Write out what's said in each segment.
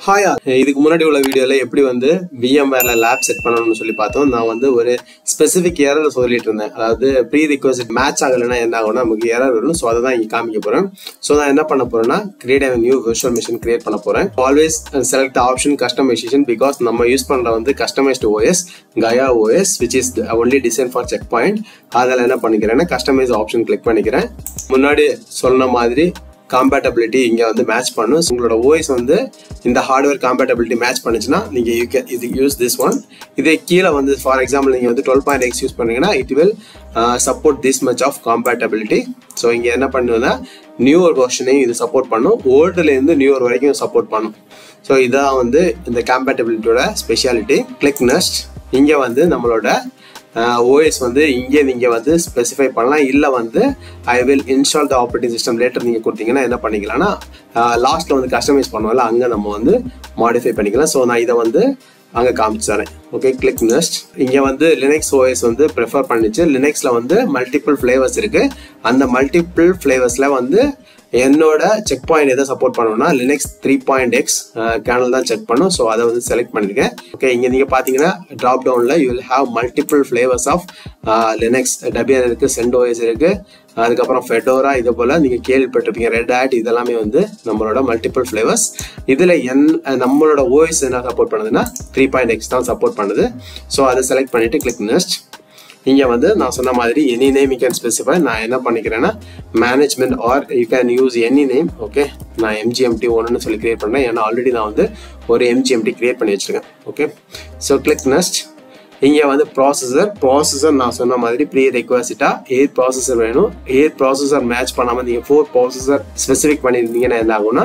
ஹாயா இதுக்கு முன்னாடி உள்ள வீடியோல எப்படி வந்து VMwareல லேப் செட் பண்ணணும்னு சொல்லி பார்த்தோம் நான் வந்து ஒரு ஸ்பெசிஃபிக் எரர் சொல்லிட்டு இருந்தேன் அதாவது ப்ரீ ரிக்வஸ்ட் மேட்ச் ஆகலைன்னா என்ன ஆகும்னா நமக்கு எரர் வரும் ஸோ அதை தான் இங்கே காமிக்க போறேன் ஸோ நான் என்ன பண்ண போறேன்னா create a new virtual machine create பண்ண போறேன் always select option customization because நம்ம யூஸ் பண்ற வந்து கஸ்டமைஸ்டு ஓஎஸ் கயா OS which is only design for check point அதில் என்ன பண்ணிக்கிறேன்னா கஸ்டமைஸ் ஆப்ஷன் கிளிக் பண்ணிக்கிறேன் முன்னாடி சொன்ன மாதிரி காம்பேட்டபிலிட்டி இங்கே வந்து மேட்ச் பண்ணும் உங்களோட ஓஎஸ் வந்து இந்த ஹார்ட்வேர் காம்பேட்டபிலிட்டி மேட்ச் பண்ணுச்சுன்னா நீங்கள் யூ கேன் இது யூஸ் திஸ் ஒன் இதே கீழே வந்து ஃபார் எக்ஸாம்பிள் நீங்கள் வந்து டுவெல் பாயிண்ட் எக்ஸ் யூஸ் பண்ணீங்கன்னா it will support this much of compatibility so இங்கே என்ன பண்ணுன்னா நியூவர் வெர்ஷனையும் இது சப்போர்ட் பண்ணும் ஓல்டுலேருந்து நியூவர் வரைக்கும் சப்போர்ட் பண்ணும் ஸோ இதான் வந்து இந்த காம்பேட்டபிலிட்டியோட ஸ்பெஷாலிட்டி கிளிக் நெஸ்ட் இங்கே வந்து நம்மளோட ஓஎஸ் வந்து இங்கே நீங்கள் வந்து ஸ்பெசிஃபை பண்ணலாம் இல்லை வந்து I will install the operating system later நீங்கள் கொடுத்தீங்கன்னா என்ன பண்ணிக்கலாம்னா லாஸ்ட்டில் வந்து கஸ்டமைஸ் பண்ணுவோம்ல அங்கே நம்ம வந்து மாடிஃபை பண்ணிக்கலாம் ஸோ நான் இதை வந்து அங்கே காமிச்சு தரேன் ஓகே கிளிக் நெஸ்ட் இங்கே வந்து லினக்ஸ் ஓஎஸ் வந்து ப்ரிஃபர் பண்ணிச்சு லினக்ஸில் வந்து மல்டிபிள் ஃப்ளேவர்ஸ் இருக்குது அந்த மல்டிபிள் ஃப்ளேவர்ஸில் வந்து என்னோட செக் பாயிண்ட் எதை சப்போர்ட் பண்ணணும்னா Linux three point X kernel தான் செக் பண்ணும் ஸோ அதை வந்து செலக்ட் பண்ணியிருக்கேன் ஓகே இங்கே நீங்கள் பார்த்தீங்கன்னா ட்ராப் டவுனில் you will have multiple flavours of Linux Debian இருக்குது சென்டோஎஸ் இருக்குது அதுக்கப்புறம் ஃபெடோரா இது போல் நீங்கள் கேள்விப்பட்டிருப்பீங்க ரெட் ஆட் இதெல்லாமே வந்து நம்மளோட மல்டிபிள் ஃப்ளேவர்ஸ் இதில் என் நம்மளோட ஓஎஸ் என்ன சப்போர்ட் பண்ணுதுன்னா த்ரீ பாயிண்ட் எக்ஸ் தான் சப்போர்ட் பண்ணுது ஸோ அதை செலக்ட் பண்ணிவிட்டு கிளிக் நெஸ்ட் இங்கே வந்து நான் சொன்ன மாதிரி any name you can specify நான் என்ன பண்ணிக்கிறேன்னா management or you can use any name okay நான் எம்ஜிஎம்டி ஒன்றுன்னு சொல்லி கிரியேட் பண்ணேன் ஏன்னா ஆல்ரெடி நான் வந்து ஒரு எம்ஜிஎம்டி கிரியேட் பண்ணி வச்சுருக்கேன் ஓகே ஸோ கிளிக் நெஸ்ட் இங்கே வந்து ப்ராசஸர் ப்ராசஸர் நான் சொன்ன மாதிரி ப்ரீ ரெக்வஸ்ட்டாக எயிட் ப்ராசஸர் வேணும் எயிட் ப்ராசஸர் மேட்ச் பண்ணாமல் நீங்கள் ஃபோர் ப்ராசஸர் ஸ்பெசிஃபிக் பண்ணியிருந்தீங்கன்னா என்ன ஆகும்னா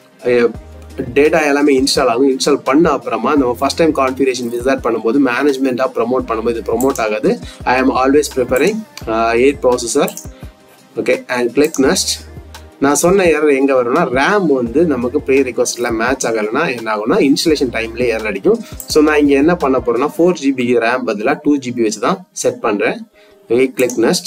டேட்டா எல்லாமே இன்ஸ்டால் ஆகும் இன்ஸ்டால் பண்ண அப்புறமா நம்ம ஃபஸ்ட் டைம் கான்ஃபிகரேஷன் விசிட் பண்ணும்போது மேனேஜ்மெண்ட்டாக ப்ரமோட் பண்ணும்போது இது ப்ரமோட் ஆகாது I am always preparing eight processor okay and click next நான் சொன்ன எரர் எங்கே வரும்னா ரேம் வந்து நமக்கு ப்ரீ ரிக்வஸ்ட்டில் மேட்ச் ஆகலைன்னா என்ன ஆகும்னா இன்ஸ்டலேஷன் டைம்லேயே எரர் அடிக்கும் ஸோ நான் இங்கே என்ன பண்ண போகிறேன்னா ஃபோர் ஜிபி ரேம் பதிலாக டூ ஜிபி வச்சு தான் செட் பண்ணுறேன் okay click next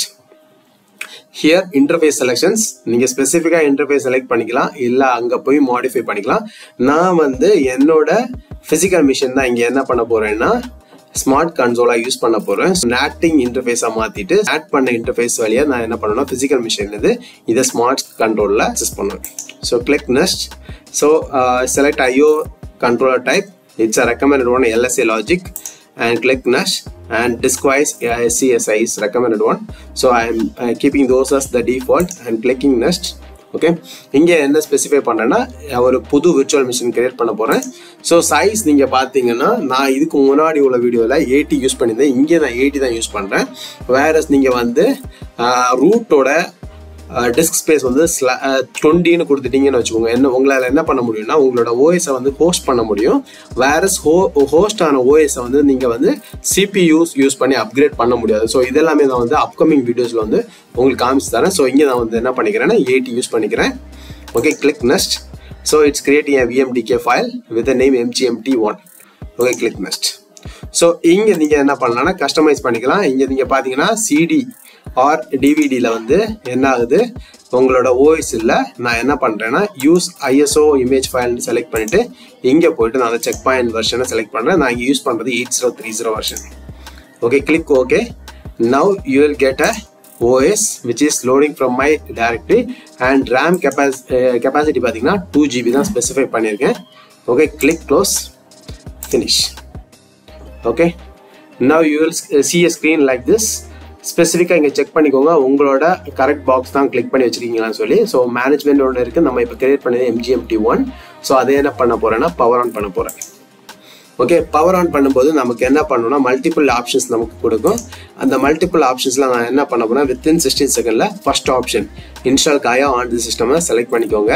here interface selections நீங்கள் ஸ்பெசிஃபிக்காக இன்டர்ஃபேஸ் செலக்ட் பண்ணிக்கலாம் இல்லை அங்கே போய் மாடிஃபை பண்ணிக்கலாம் நான் வந்து என்னோட ஃபிசிக்கல் மிஷின் தான் இங்கே என்ன பண்ண போகிறேன்னா ஸ்மார்ட் கன்சோலாக யூஸ் பண்ண போகிறேன் நேட்டிங் இன்டர்ஃபேஸாக மாற்றிட்டு ஆட் பண்ண இன்டர்ஃபேஸ் வழியாக நான் என்ன பண்ணணும்னா ஃபிசிக்கல் மிஷின்லேருந்து இதை ஸ்மார்ட் கண்ட்ரோலில் அக்சஸ் பண்ணுவேன் so click next so select IO controller type it's a recommended one LSA logic and click Nash and diskwise CSI is recommended one. So I am uh, keeping those as the default and clicking next. Okay இங்கே என்ன specify பண்ணுறேன்னா ஒரு புது virtual machine create பண்ண போகிறேன் so size நீங்கள் பார்த்தீங்கன்னா நான் இதுக்கு முன்னாடி உள்ள வீடியோவில் எயிட்டி யூஸ் பண்ணியிருந்தேன் இங்கே நான் எயிட்டி தான் யூஸ் பண்ணுறேன் வேறஸ் நீங்கள் வந்து ரூட்டோட டிஸ்க் ஸ்பேஸ் வந்து டுவெண்ட்டின்னு கொடுத்துட்டீங்கன்னு வச்சுக்கோங்க என்ன உங்களால் என்ன பண்ண முடியும்னா உங்களோட ஓஎஸை வந்து ஹோஸ்ட் பண்ண முடியும் வேறஸ் ஹோ ஹோஸ்ட் ஆன ஓஎஸை வந்து நீங்கள் வந்து சிபியூஸ் யூஸ் பண்ணி அப்கிரேட் பண்ண முடியாது ஸோ இதெல்லாமே நான் வந்து அப்கமிங் வீடியோஸில் வந்து உங்களுக்கு காமிச்சு தரேன் ஸோ இங்கே நான் வந்து என்ன பண்ணிக்கிறேன்னா எயிட்டி யூஸ் பண்ணிக்கிறேன் okay click next so it's creating a VMDK file with name MGMT one okay click next so இங்கே நீங்கள் என்ன பண்ணலாம்னா கஸ்டமைஸ் பண்ணிக்கலாம் இங்கே நீங்கள் பார்த்தீங்கன்னா சிடி ஆர் டிவிடியில் வந்து என்ன ஆகுது உங்களோட ஓஎஸ் இல்லை நான் என்ன பண்ணுறேன்னா யூஸ் ஐஎஸ்ஓ இமேஜ் ஃபைல்னு செலக்ட் பண்ணிவிட்டு இங்கே போயிட்டு நான் அந்த செக் பாயிண்ட் வெர்ஷனை செலக்ட் பண்ணுறேன் நான் இங்கே யூஸ் பண்ணுறது eight zero three zero version okay click okay now you will get a OS which is loading from my directory and RAM capacity பார்த்தீங்கன்னா டூ ஜிபி தான் ஸ்பெசிஃபை பண்ணியிருக்கேன் okay click close finish okay now you will see a screen like this ஸ்பெசிஃபிக்காக இங்கே check பண்ணிக்கோங்க உங்களோட correct box தான் click பண்ணி வச்சிருக்கீங்களான்னு சொல்லி ஸோ மேனேஜ்மெண்ட்டோட இருக்குது நம்ம இப்போ கிரியேட் பண்ணது எம்ஜிஎம்டி ஒன் ஸோ அதை என்ன பண்ண போகிறேன்னா பவர் ஆன் பண்ண போகிறேன் ஓகே பவர் ஆன் பண்ணும்போது நமக்கு என்ன பண்ணணும்னா மல்டிபிள் ஆப்ஷன்ஸ் நமக்கு கொடுக்கும் அந்த மல்டிபிள் ஆப்ஷன்ஸில் நான் என்ன பண்ண போனால் வித்தின் சிக்ஸ்டீன் செகண்டில் ஃபர்ஸ்ட் ஆப்ஷன் இன்ஸ்டால் காயா ஆன் தி சிஸ்டமை செலக்ட் பண்ணிக்கோங்க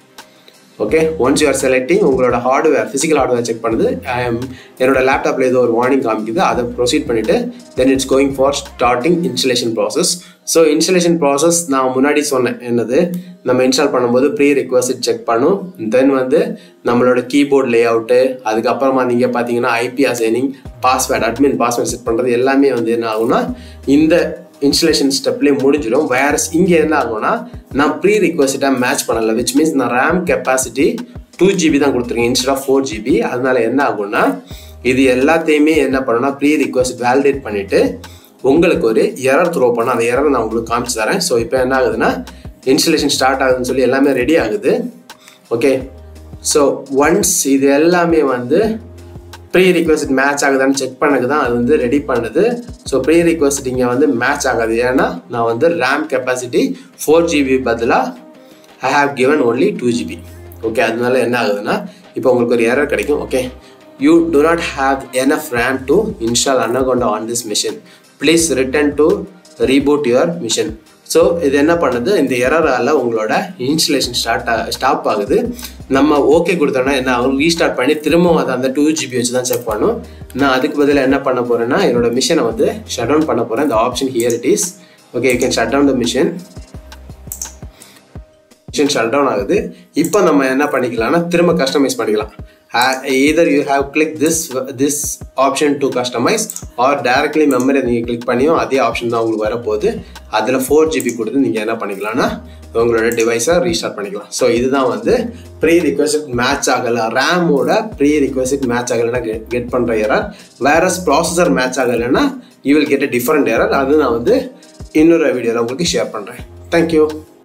okay once you are selecting உங்களோட ஹார்ட்வேர் ஃபிசிக்கல் ஹார்ட்வேர் செக் பண்ணுது என்னோட லேப்டாப்பில் ஏதோ ஒரு வார்னிங் காமிக்குது அதை ப்ரொசீட் பண்ணிவிட்டு then it's going for starting installation process so installation process நான் முன்னாடி சொன்னேன் என்னது நம்ம இன்ஸ்டால் பண்ணும்போது ப்ரீ ரிக்வஸ்ட் செக் பண்ணும் தென் வந்து நம்மளோட கீபோர்ட் லே அவுட்டு அதுக்கப்புறமா நீங்கள் பார்த்தீங்கன்னா IP assigning password admin password set பண்ணுறது எல்லாமே வந்து என்ன ஆகும்னா இந்த இன்ஸ்டலேஷன் ஸ்டெப்லேயே முடிஞ்சிடும் வேற இங்கே என்ன ஆகும்னா நான் ப்ரீ ரிக்வஸ்ட்டாக மேட்ச் பண்ணல விச் மீன்ஸ் நான் ரேம் கெப்பாசிட்டி டூ ஜிபி தான் கொடுத்துருக்கீங்க இன்ஸ்டெட் ஆஃப் ஃபோர் ஜிபி அதனால என்ன ஆகும்னா இது எல்லாத்தையுமே என்ன பண்ணணும்னா ப்ரீ ரிக்வஸ்ட் வேலிடேட் பண்ணிட்டு உங்களுக்கு ஒரு எரர் த்ரோ பண்ண அந்த எரர் நான் உங்களுக்கு காமிச்சு தரேன் ஸோ இப்போ என்ன ஆகுதுன்னா இன்ஸ்டலேஷன் ஸ்டார்ட் ஆகுதுன்னு சொல்லி எல்லாமே ரெடி ஆகுது ஓகே ஸோ ஒன்ஸ் இது எல்லாமே வந்து ப்ரீ ரிக்வஸ்ட் மேட்ச் ஆகுதான்னு செக் பண்ணக்கு தான் அது வந்து ரெடி பண்ணுது ஸோ ப்ரீ ரிக்வஸ்ட் இங்கே வந்து மேட்ச் ஆகாது ஏன்னா நான் வந்து ரேம் கெப்பாசிட்டி ஃபோர் ஜிபி பதிலாக I have given only two GB okay அதனால என்ன ஆகுதுன்னா இப்போ உங்களுக்கு ஒரு எரர் கிடைக்கும் okay you do not have enough RAM to install Anaconda on this machine please return to reboot your machine so இது என்ன பண்ணுது இந்த எரரால் உங்களோட இன்ஸ்டலேஷன் ஸ்டார்ட் ஸ்டாப் ஆகுது நம்ம ஓகே கொடுத்தோன்னா என்ன ஆகும் ரீஸ்டார்ட் பண்ணி திரும்பவும் அதை அந்த டூ ஜிபி வச்சு தான் செக் பண்ணும் நான் அதுக்கு பதிலாக என்ன பண்ண போகிறேன்னா என்னோட மிஷினை வந்து ஷட் டவுன் பண்ண போகிறேன் இந்த option here it is okay you can shut down the machine machine shut down ஆகுது இப்போ நம்ம என்ன பண்ணிக்கலாம்னா திரும்ப கஸ்டமைஸ் பண்ணிக்கலாம் either you have click this this option to customize or directly memory நீங்கள் கிளிக் பண்ணியும் அதே ஆப்ஷன் தான் உங்களுக்கு வரப்போகுது அதில் ஃபோர் ஜிபி கொடுத்து நீங்கள் என்ன பண்ணிக்கலாம்னா உங்களோட டிவைஸை ரீஸ்டார்ட் பண்ணிக்கலாம் ஸோ இதுதான் வந்து ப்ரீ ரிக்வஸ்ட் மேட்ச் ஆகலை ரேமோட ப்ரீ ரிக்வஸ்ட் மேட்ச் ஆகலைன்னா கெட் பண்ணுற எரர் வேற ப்ராசஸர் மேட்ச் ஆகலைன்னா you will get a different error அது நான் வந்து இன்னொரு வீடியோவில் உங்களுக்கு ஷேர் பண்ணுறேன் தேங்க்யூ